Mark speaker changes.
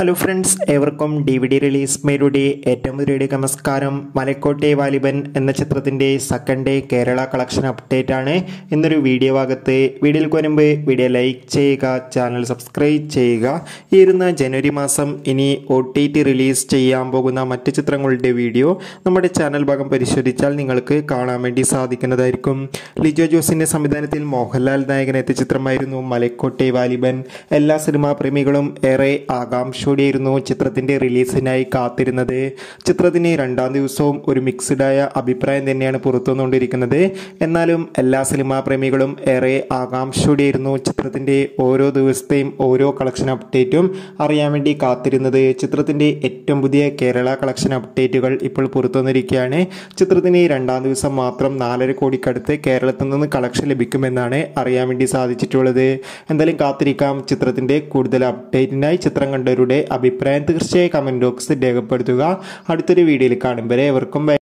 Speaker 1: Hello friends ഏവർക്കും D V D release മേരുടെ ഏറ്റവും പുതിയ നമസ്കാരം മലക്കോട്ടെ വാലിബൻ എന്ന ചിത്രത്തിൻ്റെ second day Kerala collection update ആണ് ഇന്നൊരു വീഡിയോ ഭാഗത്ത് വീഡിയോയിൽ വരുമ്പോൾ വീഡിയോ ലൈക്ക് ചെയ്യുക ചാനൽ സബ്സ്ക്രൈബ് ചെയ്യുക ഈ ഇരുന്ന ജനുവരി മാസം ഇനി ഒ ടി ടി റിലീസ് ചെയ്യാൻ പോകുന്ന മറ്റ് ചിത്രങ്ങളുടെ വീഡിയോ നമ്മുടെ ചാനൽ ഭാഗം പരിശോധിച്ചാൽ നിങ്ങൾക്ക് കാണാൻ വേണ്ടി സാധിക്കുന്നതായിരിക്കും ലിജോ ജോസിൻ്റെ സംവിധാനത്തിൽ മോഹൻലാൽ നായകനെത്തിയ ചിത്രമായിരുന്നു മലക്കോട്ടെ വാലിബൻ എല്ലാ സിനിമാ പ്രേമികളും ഏറെ ആകാംക്ഷയോടെയായിരുന്നു ചിത്രത്തിൻ്റെ റിലീസിനായി കാത്തിരുന്നത് ചിത്രത്തിന് രണ്ടാം ദിവസവും ഒരു മിക്സ്ഡായ അഭിപ്രായം തന്നെയാണ് പുറത്തുവന്നുകൊണ്ടിരിക്കുന്നത് എന്നാലും എല്ലാ സിനിമാ പ്രേമികളും ഏറെ ആകാംക്ഷയോടെയായിരുന്നു ചിത്രത്തിൻ്റെ ഓരോ ദിവസത്തെയും ഓരോ കളക്ഷൻ അപ്ഡേറ്റും അറിയാൻ വേണ്ടി കാത്തിരുന്നത് ചിത്രത്തിൻ്റെ ഏറ്റവും പുതിയ കേരള കളക്ഷൻ അപ്ഡേറ്റുകൾ ഇപ്പോൾ പുറത്തുവന്നിരിക്കുകയാണ് ചിത്രത്തിന് രണ്ടാം ദിവസം മാത്രം നാലര കോടിക്കടുത്ത് കേരളത്തിൽ നിന്ന് കളക്ഷൻ ലഭിക്കുമെന്നാണ് അറിയാൻ വേണ്ടി സാധിച്ചിട്ടുള്ളത് എന്തായാലും കാത്തിരിക്കാം ചിത്രത്തിൻ്റെ കൂടുതൽ അപ്ഡേറ്റിനായി ചിത്രം കണ്ടവരുടെ അഭിപ്രായം തീർച്ചയായും കമൻറ്റ് ബോക്സിൽ രേഖപ്പെടുത്തുക അടുത്തൊരു വീഡിയോയിൽ കാണും വരെ എവർക്കും bye.